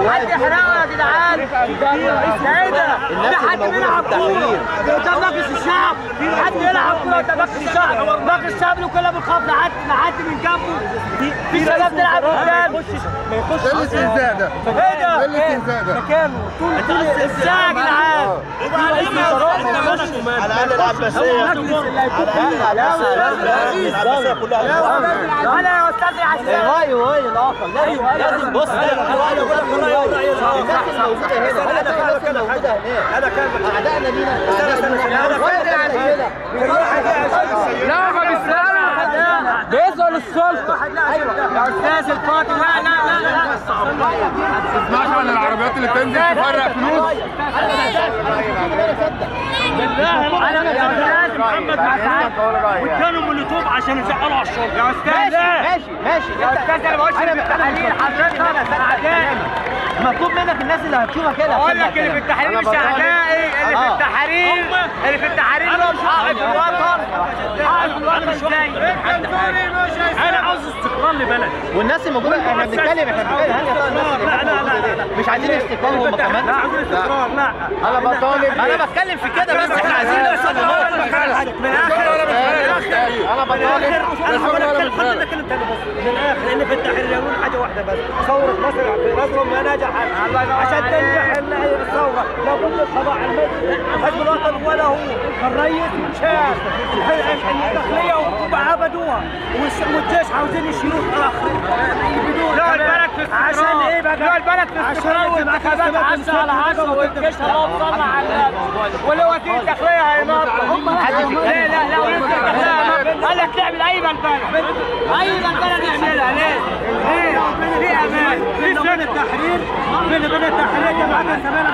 حد يحرقه يا جدعان ده ايه ده؟ ده حد بيلعب كوره قدام مجلس الشعب حد يلعب كوره قدام مجلس الشعب مجلس الشعب له كلها بنخاف لحد لحد من جنبه في- في شباب تلعب قدام ده الاستهزاء ده ايه ده؟ ده الاستهزاء ده مكانه طول طول الساعه يا جدعان على الاقل العباسيه على الاقل العباسيه كلها انا يا استاذ عشان الراي وراي الاخر لازم لازم بص الناس الموجوده هنا هتلاقي الناس الموجوده هناك اعدائنا لينا بيسأل السلطة ايوه يا استاذ الفاضل لا لا لا لا تسمعش عن العربيات اللي بتنزل تفرق فلوس انا يا استاذ محمد مسعد كانوا مولوتوف عشان يزعلوا على الشرطه يا استاذ لا ماشي ماشي يا استاذ انا بقولش اللي في التحاليل حضرتك اعدائي مطلوب منك الناس اللي هتشوفك كده اقول لك اللي في التحرير مش اعدائي اللي في آه. التحرير اللي في التحرير لهم حق في الوطن حق في الوطن ازاي؟ انا عاوز استقرار لبلدي والناس الموجوده احنا بنتكلم احنا بنتكلم هاني يا الناس اللي لا لا لا لا مش عايزين استقرار هم كمان لا عاوزين استقرار لا انا بطالب انا بتكلم في كده بس احنا عايزين نوصل لنقطه من الاخر انا بطالب انا هقول لك خلينا نتكلم تاني بس من الاخر لان في التحرير يقولون حاجه واحده بس ثوره مصر في مصر ما نجحت عشان تنجح ال- الثوره لابد القضاء على المجلس حزب الوطن ولا هو الرئيس شاف الداخليه وهم عبدوها والس- والجيش عاوزين يشيلوه اخر لا البلد في استقرار عشان ايه بقى؟ لا البلد في عشان استقرار يبقى والانتخابات كسبت 10 على 10 والجيش هو مصنع على واللي وكيل الداخليه هينط لا لا لا وزير الداخليه قال لك تعمل اي بلبله اي بلبله نعملها ليه؟ ليه؟ في امان في بين التحرير بين بين التحرير جماعه الزمالة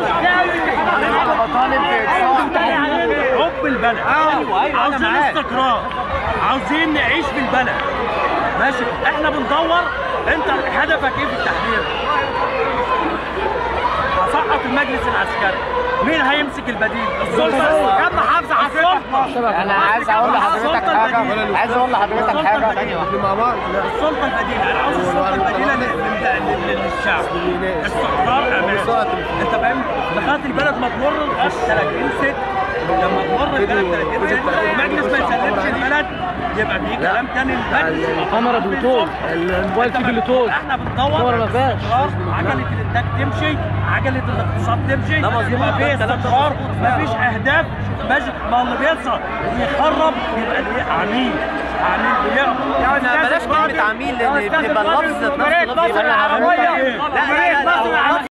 حب البلد ايوه ايوه انا عاوزين معاك استقرار عاوزين نعيش في البلد ماشي احنا بندور انت هدفك ايه في التحرير هسقط المجلس العسكري مين هيمسك البديل السلطه كم محافظه على السلطه انا عايز اقول لحضرتك حاجه عايز اقول لحضرتك حاجه مع بعض السلطه البديله انا عاوز السلطه البديله لل- لل- لل- للشعب استقرار امان انت فاهم دخلت البلد ما تمر الغش 30 ست لما تمر البلد 30 ست المجلس ما يسلمش البلد يبقى في كلام تاني المجلس الكاميرا بلوتوث الموبايل فيه بلوتوث احنا بندور صور ما فيهاش. استقرار، عجله الانتاج تمشي عجله الاقتصاد تمشي ده مظبوط، يبقى ده في الكلام ده استقرار مظبوط. مفيش اهداف ماشي ما هو اللي بيسعى ويخرب يبقى ليه عميل عميل بيعمل احنا بلاش كلمة عميل لان بيبقى اللفظ ذات نفسه لفظ مصر العربيه لا